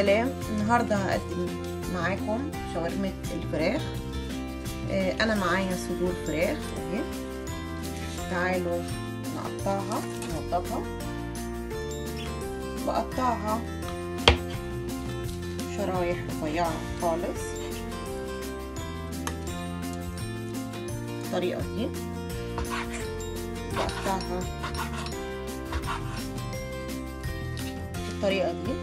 سلام النهاردة هقدم معاكم شاورمة الفراخ آه، انا معايا صدور فراخ اهي تعالوا نقطعها نوضبها بقطعها شرايح رفيعة خالص بالطريقة دي بقطعها بالطريقة دي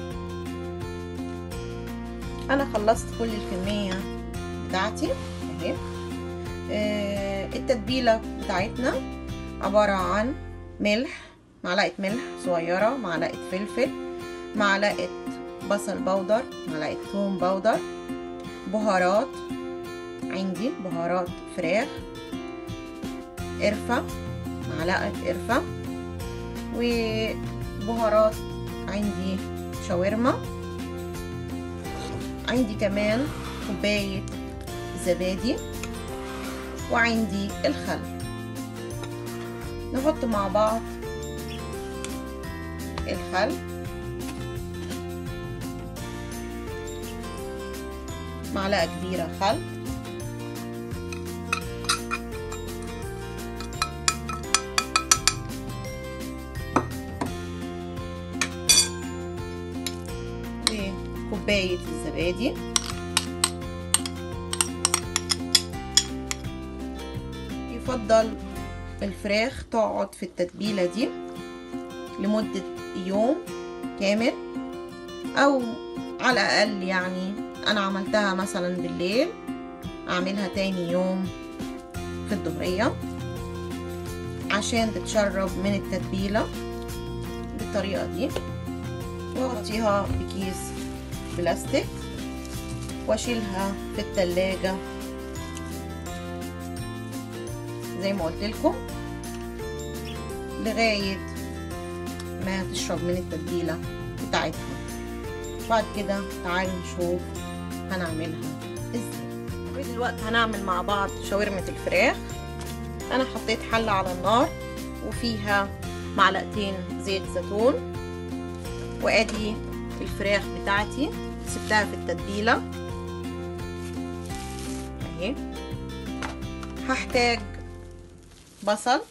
انا خلصت كل الكمية بتاعتي اهي آه التتبيلة بتاعتنا عبارة عن ملح معلقة ملح صغيرة معلقة فلفل معلقة بصل بودر معلقة ثوم بودر بهارات عندي بهارات فراخ قرفة معلقة قرفة وبهارات عندي شاورما عندي كمان كوباية زبادي وعندي الخل نحط مع بعض الخل معلقة كبيرة خل وكوباية الزبادي يفضل الفراخ تقعد في التتبيلة دي لمدة يوم كامل أو على الأقل يعني أنا عملتها مثلا بالليل أعملها تاني يوم في الظهرية عشان تتشرب من التتبيلة بالطريقة دي واغطيها بكيس بلاستيك واشيلها في التلاجة زي ما قلت لكم لغاية ما تشرب من التتبيلة بتاعتها بعد كده تعالوا نشوف هنعملها ازاي دلوقتي هنعمل مع بعض شاورمة الفراخ انا حطيت حلة على النار وفيها معلقتين زيت زيتون وادي الفراخ بتاعتي سبتها في التتبيلة اهي هحتاج بصل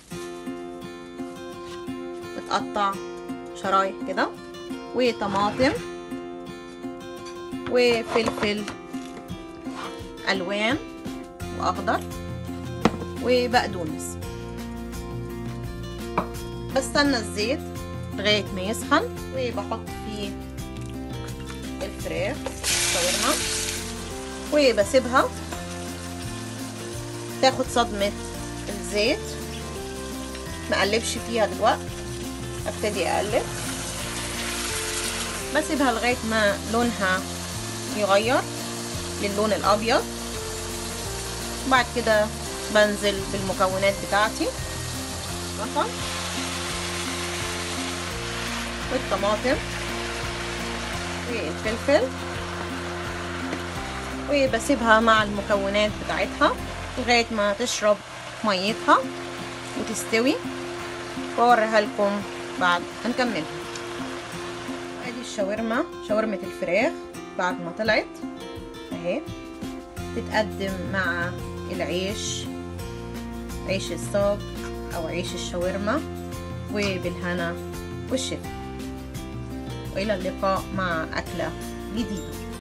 متقطع شرايح كده وطماطم وفلفل الوان واخضر وبقدونس بستنى الزيت لغايه ما يسخن وبحط فيه الفراخ شاورما وبسيبها تاخد صدمه الزيت مقلبش فيها دلوقتي ابتدي اقلب بسيبها لغايه ما لونها يغير للون الابيض بعد كده بنزل بالمكونات بتاعتي بصل والطماطم والفلفل وبسيبها مع المكونات بتاعتها لغايه ما تشرب ميتها وتستوي واوريها لكم بعد هنكملها ادي الشاورما شاورمة الفراخ بعد ما طلعت اهي تتقدم مع العيش عيش الصاج او عيش الشاورما وبالهنا والشفا والى اللقاء مع اكله جديده